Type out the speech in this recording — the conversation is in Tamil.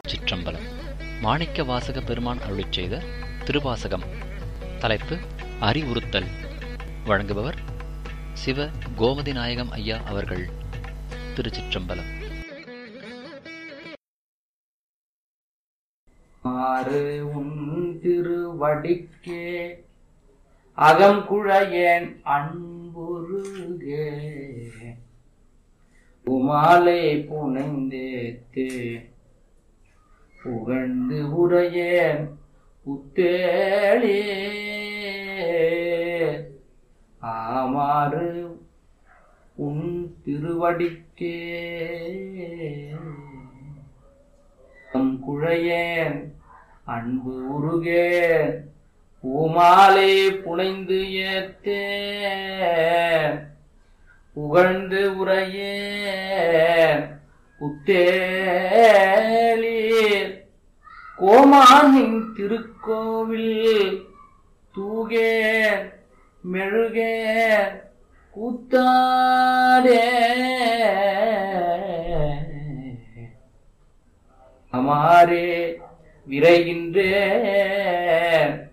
திருச்சிற்றம்பலம் மாணிக்க வாசக பெருமான் அருளிச் செய்த திருவாசகம் தலைப்பு அறிவுறுத்தல் வழங்குபவர் சிவ கோமதி நாயகம் ஐயா அவர்கள் திருச்சிற்றம்பலம் ஆறு உன் திருவடிக்கே அகங்குழையேன் அன்புருகே உமாலை புனைந்தேத்து புகழ்ந்து உரையேன் புத்தேளே ஆமாறு உன் திருவடிக்கே தம் குழையேன் அன்பு உருகேன் பூமாலை புனைந்து ஏத்தேன் புகழ்ந்து உரையேன் புத்தேலீர் கோமானின் திருக்கோவில் தூகேன் மெழுகேன் கூத்தாடே அமாரே விரைகின்றேன்